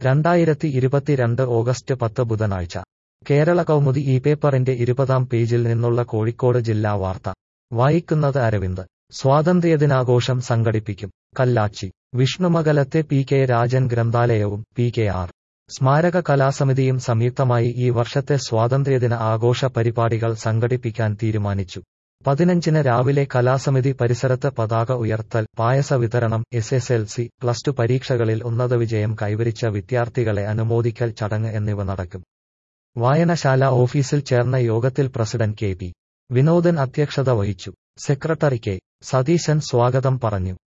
രണ്ടായിരത്തി ഇരുപത്തിരണ്ട് ഓഗസ്റ്റ് പത്ത് ബുധനാഴ്ച കേരള കൗമുദി ഈ പേപ്പറിന്റെ ഇരുപതാം പേജിൽ നിന്നുള്ള കോഴിക്കോട് ജില്ലാ വാർത്ത വായിക്കുന്നത് അരവിന്ദ് സ്വാതന്ത്ര്യദിനാഘോഷം സംഘടിപ്പിക്കും കല്ലാച്ചി വിഷ്ണുമകലത്തെ പി കെ രാജൻ ഗ്രന്ഥാലയവും പി കെ ആർ സ്മാരക കലാസമിതിയും സംയുക്തമായി ഈ വർഷത്തെ സ്വാതന്ത്ര്യദിന ആഘോഷ പരിപാടികൾ സംഘടിപ്പിക്കാൻ തീരുമാനിച്ചു പതിനഞ്ചിന് രാവിലെ കലാസമിതി പരിസരത്ത് പതാക ഉയർത്തൽ പായസ വിതരണം S S L C plus two പരീക്ഷകളിൽ ഉന്നത വിജയം കൈവരിച്ച വിദ്യാർത്ഥികളെ അനുമോദിക്കൽ ചടങ്ങ് എന്നിവ നടക്കും വായനശാല ഓഫീസിൽ ചേർന്ന യോഗത്തിൽ പ്രസിഡന്റ് കെ പി വിനോദൻ അധ്യക്ഷത വഹിച്ചു സെക്രട്ടറി കെ സതീശൻ സ്വാഗതം പറഞ്ഞു